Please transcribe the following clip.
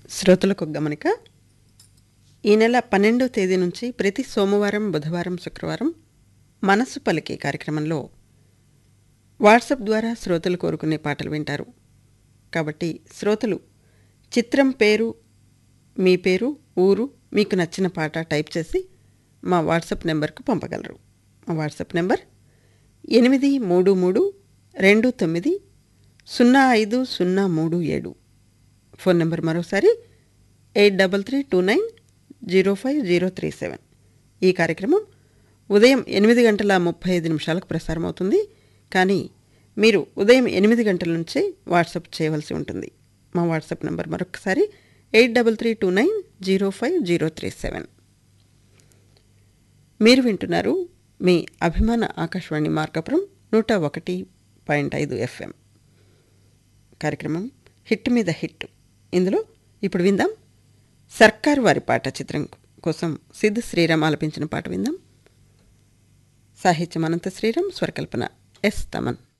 శ్రోతలకు గమనిక ఈ నెల పన్నెండవ తేదీ నుంచి ప్రతి సోమవారం బుధవారం శుక్రవారం మనస్సు పలికే కార్యక్రమంలో వాట్సాప్ ద్వారా శ్రోతలు కోరుకునే పాటలు వింటారు కాబట్టి శ్రోతలు చిత్రం పేరు మీ పేరు ఊరు మీకు నచ్చిన పాట టైప్ చేసి మా వాట్సాప్ నెంబర్కు పంపగలరు మా వాట్సాప్ నెంబర్ ఎనిమిది మూడు మూడు రెండు తొమ్మిది సున్నా ఐదు సున్నా మూడు ఏడు ఫోన్ నెంబర్ మరోసారి eight double three two nine zero five zero three seven ఈ కార్యక్రమం ఉదయం ఎనిమిది గంటల ముప్పై ఐదు నిమిషాలకు ప్రసారం అవుతుంది కానీ మీరు ఉదయం ఎనిమిది గంటల నుంచే వాట్సాప్ చేయవలసి ఉంటుంది మా వాట్సాప్ నెంబర్ మరొకసారి eight double three two nine zero five zero three seven మీరు వింటున్నారు మీ అభిమాన ఆకాశవాణి మార్కపురం నూట ఒకటి పాయింట్ ఐదు ఎఫ్ఎం కార్యక్రమం హిట్ మీద హిట్ ఇందులో ఇప్పుడు విందాం సర్కారు వారి పాట చిత్రం కోసం సిద్ధు శ్రీరామ్ ఆలపించిన పాట విందాం సాహిత్యం అనంత శ్రీరామ్ స్వరకల్పన ఎస్ తమన్